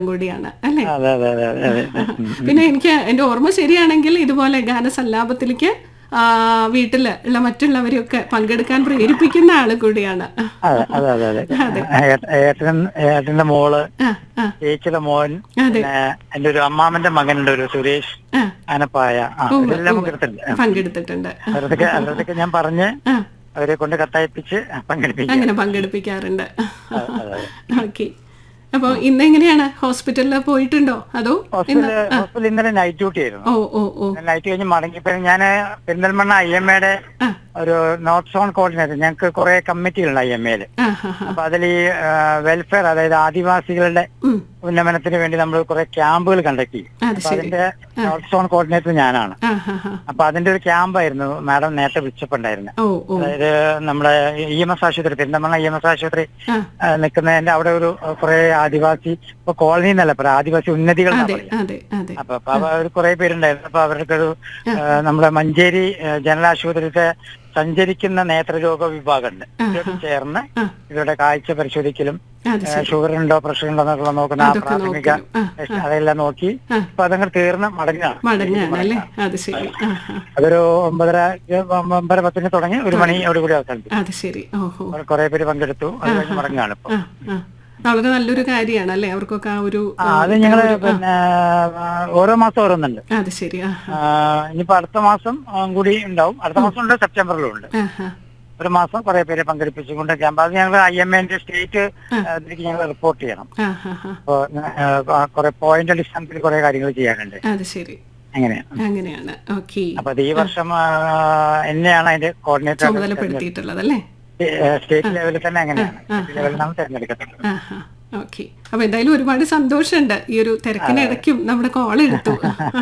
കൂടിയാണ് അല്ലേ അതെ അതെ അതെ അതെ അതെ ഉം. പിന്നെ എനിക്ക് എന്റെ ഓർമ്മ ശരിയാണെങ്കിൽ ഇതുപോലെ ഗാനസല്ലാപത്തിലേക്ക് ആ, വീട്ടില് ഉള്ള മറ്റുള്ളവരെയൊക്കെ പങ്കെടുക്കാൻ പ്രേരിപ്പിക്കുന്ന ആള് കൂടിയാണ് അതെ അതെ അതെ അതെ ഏട്ട- ഏട്ടൻ ഏട്ടന്റെ മോള് ആ, ആ, ചേച്ചിയുടെ മോൻ അതെ. പിന്നെ എന്റെ ഒരു അമ്മാമന്റെ മകനുണ്ട് ഒരു സുരേഷ് ആ, ആനപ്പായ ആ ഉവ്വ്, ഇതെല്ലാം ഉവ്വ്. പങ്കെടുത്തിട്ടുണ്ട് പങ്കെടുത്തിട്ടുണ്ട് അവരൊക്കെ അവരൊക്കെ ഞാൻ പറഞ്ഞ് ആ, അവരെ കൊണ്ട് കത്തയപ്പിച്ച് പങ്കെടുപ്പിക്കും അങ്ങനെ പങ്കെടുപ്പിക്കാറുണ്ട് അതെ, അതെ. ഓക്കെ അപ്പൊ ഇന്ന് എങ്ങനെയാണ് ഹോസ്പിറ്റലിൽ പോയിട്ടുണ്ടോ അതോ ഇന്ന് ഹോസ്പിറ്റലിൽ ഹോസ്പിറ്റലിൽ ഇന്നലെ നൈറ്റ് ഡ്യൂട്ടി ആയിരുന്നു ഓ ഓ ഓ നൈറ്റ് കഴിഞ്ഞ് മടങ്ങിയപ്പോ ഞാൻ പെരിന്തൽമണ്ണ ഐ എം എയുടെ ആ ഒരു നോർത്ത് സോൺ കോർഡിനേറ്റർ ഞങ്ങൾക്ക് കുറെ കമ്മിറ്റികളുണ്ട് ഐ എം എയിൽ ആ ഹാ ഹാ അപ്പൊ അതിൽ ഈ വെൽഫെയർ അതായത് ആദിവാസികളുടെ ഉം ഉന്നമനത്തിന് വേണ്ടി നമ്മൾ കുറെ ക്യാമ്പുകൾ കണ്ടക്ട് ചെയ്യും അത് അപ്പൊ ശരി അതിന്റെ നോർത്ത് സോൺ കോർഡിനേറ്റർ ഞാനാണ് ആ ഹാ ഹാ അപ്പൊ അതിന്റെ ഒരു ക്യാമ്പായിരുന്നു മാഡം നേരത്തെ വിളിച്ചപ്പോണ്ടായിരുന്നത് ഓ ഓ അതായത് നമ്മുടെ ഇ എം എസ് ആശുപത്രി പെരിന്തൽമണ്ണ ഇ എം എസ് ആശുപത്രി ആ ആ, നിൽക്കുന്നതിന്റെ അവിടെ ഒരു കുറെ ആദിവാസി ഇപ്പൊ കോളനി എന്നല്ല പറയാം ആദിവാസി ഉന്നതികൾ എന്നാ അതെ പറയാ അതെ അതെ അപ്പൊ അപ്പൊ അവർ കുറെ പേരുണ്ടായിരുന്നു അപ്പൊ അവർക്ക് ഒരു നമ്മുടെ മഞ്ചേരി ആ, ജനറൽ ആശുപത്രിയിലത്തെ സഞ്ചരിക്കുന്ന നേത്രരോഗ വിഭാഗമുണ്ട് ഇവരോട് ചേർന്ന് ആ ഇവരുടെ കാഴ്ച പരിശോധിക്കലും അത് ശരി ഷുഗർ ഉണ്ടോ പ്രഷർ ഉണ്ടോ എന്നൊക്കെ നോക്കുന്ന ആ അതൊക്കെ പ്രാഥമിക നോക്കലും. ആ, ടെസ്റ്റ് അതെല്ലാം നോക്കി ആ. അപ്പൊ അതങ്ങ് തീർന്ന് മടങ്ങുകയാണ് മടങ്ങാണ് അല്ലേ അത് ശരി ആ ആ അതൊരു ഒമ്പതര ഒമ്പതര പത്തിന് തുടങ്ങി ഒരു മണിയോട് കൂടി അവസാനിപ്പിച്ചു അത് ശരി ഓഹോ അവിടെ കുറെ പേര് പങ്കെടുത്തു അത് കഴിഞ്ഞ് മടങ്ങുകയാണ് ഇപ്പൊ ആ ആ വളരെ നല്ലൊരു കാര്യമാണ് അല്ലേ അവർക്കൊക്കെ ആ ഒരു ആ, അത് ഞങ്ങള് പിന്നെ ആ, ഓരോ മാസം ഓരോന്നുണ്ട് അത് ശരി ആ ആ, ഇനിയിപ്പോ അടുത്ത മാസം ആ, കൂടി ഉണ്ടാവും അടുത്ത മാസം ഉണ്ട് സെപ്റ്റംബറിലും ഉണ്ട് ആ ആ ഒരു മാസം കുറെ പേരെ പങ്കെടുപ്പിച്ചുകൊണ്ട് ക്യാമ്പ് അത് ഞങ്ങൾ ഐ എം എന്റെ സ്റ്റേറ്റ് ഇതിലേക്ക് ഞങ്ങൾ റിപ്പോർട്ട് ചെയ്യണം ആ ആ ആ അപ്പോ കുറെ പോയിന്റ് അടിസ്ഥാനത്തിൽ കുറെ കാര്യങ്ങൾ ചെയ്യാനുണ്ട് അത് ശരി അങ്ങനെയാണ് അങ്ങനെയാണ് ഓക്കെ അപ്പൊ അത് ഈ വർഷം ആ, എന്നെയാണ് അതിന്റെ കോർഡിനേറ്റർ ചുമതലപ്പെടുത്തിയിട്ടുള്ളത് അല്ലേ സ്റ്റേറ്റ് ലെവലിൽ തന്നെ അങ്ങനെയാണ് സ്റ്റേറ്റ് ലെവലിൽ നിന്നാണ് തെരഞ്ഞെടുക്കപ്പെട്ടത് ആ ആ ഓക്കെ അപ്പൊ എന്തായാലും ഒരുപാട് സന്തോഷമുണ്ട് ഈ ഒരു തിരക്കിനിടയ്ക്കും നമ്മുടെ കോൾ എടുത്തു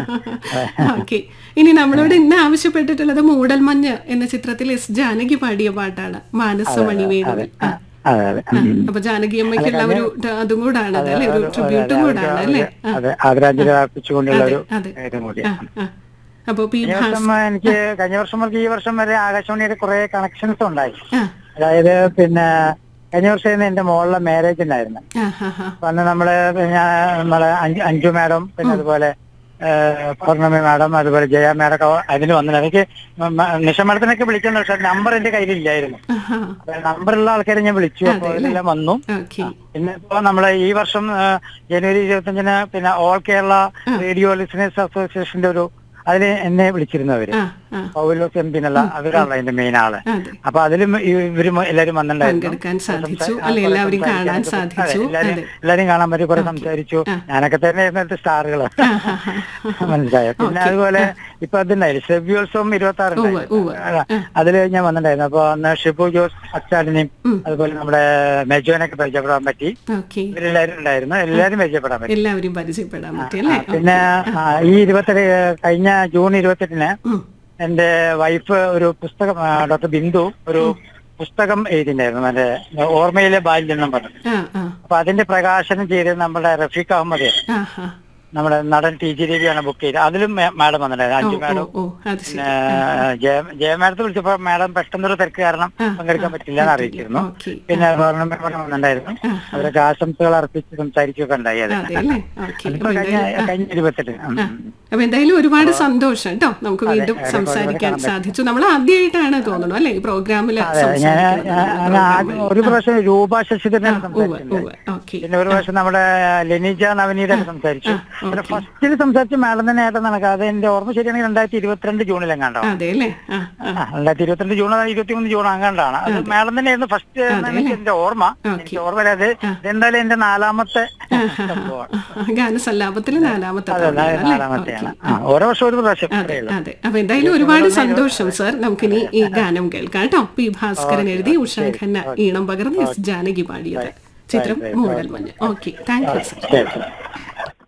ഓക്കെ ഇനി നമ്മളോട് ഇന്ന് ആവശ്യപ്പെട്ടിട്ടുള്ളത് മൂടൽമഞ്ഞ് എന്ന ചിത്രത്തിൽ എസ് ജാനകി പാടിയ പാട്ടാണ് മാനസമണി വേണുവിൽ ആ അതെ അതെ ഉം. അപ്പൊ ജാനകി അമ്മയ്ക്കുള്ള ഒരു ட- അതും കൂടാണ് അത് അല്ലെ ഒരു ട്രിബ്യൂട്ടും കൂടാണ് അല്ലേ ആ, അതെ ആദരാഞ്ജലി അർപ്പിച്ചുകൊണ്ടുള്ള ഒരു അതെ കാര്യം കൂടി ആ ആ അപ്പൊ പി കഴിഞ്ഞ ഭാസ് വർഷം എനിക്ക് കഴിഞ്ഞ വർഷം മുതൽ ഈ വർഷം വരെ ആകാശവാണിയുടെ കുറെ കണക്ഷൻസ് ഉണ്ടായി ആ അതായത് പിന്നെ കഴിഞ്ഞ വർഷം എന്റെ മോളുടെ മാരേജ് ഉണ്ടായിരുന്നു ആ ഹാ ഹാ അപ്പൊ അന്ന് നമ്മള് പിന്നെ നമ്മളെ അഞ്ചു അഞ്ചു മാഡം പിന്നെ അതുപോലെ ഏഹ്, പൗർണമി മാഡം അതുപോലെ ജയ മാഡം ഒക്കെ അതിന് വന്നില്ല എനിക്ക് മ- മ- നിഷ മാഡത്തിനൊക്കെ വിളിക്കുന്ന പക്ഷെ നമ്പർ എന്റെ കയ്യിലില്ലായിരുന്നു ആഹാ നമ്പറുള്ള ആൾക്കാരെ ഞാൻ വിളിച്ചു അപ്പൊ ഇതെല്ലാം വന്നു ഓക്കെ പിന്നെ ഇപ്പൊ നമ്മളെ ഈ വർഷം ആ, ജനുവരി ഇരുപത്തഞ്ചിന് പിന്നെ ഓൾ കേരള റേഡിയോ ലിസണേഴ്സ് അസോസിയേഷന്റെ ഒരു അതിന് എന്നെ വിളിച്ചിരുന്നു അവര് ആ ആ പൗലോസ് എം പിന്നല്ല അവരാണല്ലോ അതിന്റെ മെയിൻ ആള് അതെ അപ്പൊ അതിലും ഇവരും എല്ലാരും വന്നിട്ടുണ്ടായിരുന്നു പങ്കെടുക്കാൻ സാധിച്ചു ആ, അല്ലെ കുറെ എല്ലാവരെയും കാണാൻ സംസാരിക്കാൻ അതെ, സാധിച്ചു എല്ലാരും അതെ എല്ലാരും കാണാൻ പറ്റി കുറെ സംസാരിച്ചു ഞാനൊക്കെ തന്നെ ആയിരുന്നു സ്റ്റാറുകള് ആ, ആ, ആ. മനസ്സിലായോ പിന്നെ അതുപോലെ ഇപ്പൊ അതുണ്ടായിരുന്നു ശ്രവ്യോത്സവം ഇരുപത്തി ആറ് ഉവ്വ്, ഉവ്വ്. അതില് ഞാൻ വന്നിട്ടുണ്ടായിരുന്നു അപ്പൊ അന്ന് ഷിബു ജോസ് അച്ചാടിനെയും അതുപോലെ നമ്മുടെ മെജോനൊക്കെ പരിചയപ്പെടാൻ പറ്റി ഓക്കെ ഇവരെല്ലാരും ഉണ്ടായിരുന്നു എല്ലാരും പരിചയപ്പെടാൻ പറ്റി എല്ലാവരെയും പരിചയപ്പെടാൻ പറ്റി അല്ലേ പിന്നെ ആ, ഈ ഇരുപത്തെട്ട് കഴിഞ്ഞ ജൂൺ ഇരുപത്തെട്ടിന് ഉം. എന്റെ വൈഫ് ഒരു പുസ്തകം ആ, ഡോക്ടർ ബിന്ദു ഒരു പുസ്തകം എഴുതിണ്ടായിരുന്നു മറ്റേ ഓർമ്മയിലെ ബാല്യം എന്നും പറഞ്ഞു ആ ആ അപ്പൊ അതിന്റെ പ്രകാശനം ചെയ്തത് നമ്മുടെ റഫീഖ് അഹമ്മദ് ആ ആ നമ്മുടെ നടൻ ടി ജി രവിയാണ് ബുക്ക് ചെയ്തത് അതിലും മേ- മാഡം വന്നിട്ടുണ്ടായിരുന്നു ഓ അഞ്ചു ഓ മാഡം ഓ അത് ശരി പിന്നെ ജയ ജയ മാഡത്തെ വിളിച്ചപ്പോ മാഡം പെട്ടെന്നൊരു തിരക്ക് കാരണം പങ്കെടുക്കാൻ പറ്റില്ല എന്ന് അറിയിച്ചിരുന്നു ഓക്കെ പിന്നെ പൗർണമി മാഡം വന്നിട്ടുണ്ടായിരുന്നു അവരൊക്കെ ആശംസകൾ അർപ്പിച്ച് സംസാരിക്കുകയൊക്കെ ഉണ്ടായി അത് അതെ അല്ലേ ഓക്കെ അതിപ്പോ കഴിഞ്ഞ കഴിഞ്ഞ ഇരുപത്തെട്ടിന് ഉം. അപ്പൊ എന്തായാലും ഒരുപാട് സന്തോഷം കേട്ടോ നമുക്ക് വീണ്ടും സംസാരിക്കാൻ സാധിച്ചു നമ്മൾ ആദ്യമായിട്ടാണ് തോന്നുന്നു അല്ലെ ഈ പ്രോഗ്രാമിൽ ഞാൻ ഞാൻ ആദ്യം ഒരു പ്രാവശ്യം രൂപ ശശിധരനാണ് സംസാരിച്ചിട്ടുണ്ട് ഓക്കെ പിന്നെ ഒരു പ്രാവശ്യം നമ്മുടെ ലെനിജ നവനീത സംസാരിച്ചു പിന്നെ ഫസ്റ്റിൽ സംസാരിച്ച മാഡം തന്നെ ആയിട്ട് നടക്കുക അത് എന്റെ ഓർമ്മ ശരിയാണെങ്കിൽ രണ്ടായിരത്തി ഇരുപത്തിരണ്ട് ജൂണിൽ എങ്ങാണ്ടോ അതെ അല്ലേ ആ ആ ആ, രണ്ടായിരത്തി ഇരുപത്തിരണ്ട് ജൂൺ ഇരുപത്തി മൂന്ന് ജൂൺ അങ്ങാണ്ടാണ് അത് മാഡം തന്നെയായിരുന്നു ഫസ്റ്റ് എനിക്ക് എന്റെ ഓർമ്മ എനിക്ക് ഓർമ്മ അത് എന്തായാലും എന്റെ നാലാമത്തെ സംഭവമാണ് ഗാനസല്ലാപത്തിൽ നാലാമത്തെ അതെ തവണയാണ് അല്ലേ നാലാമത്തെയാണ് ആ, ഓരോ വർഷം ഒരു പ്രാവശ്യം അതെ അതെ അപ്പൊ എന്തായാലും ഒരുപാട് സന്തോഷം സർ നമുക്കിനി ഈ ഗാനം കേൾക്കാം കേട്ടോ പി ഭാസ്കരൻ എഴുതി ഉഷാ ഖന്ന ഈണം പകർന്ന് എസ് ജാനകി പാടിയത് ചിത്രം മൂടൽ മഞ്ഞ് ഓക്കെ താങ്ക് യു സർ ശരി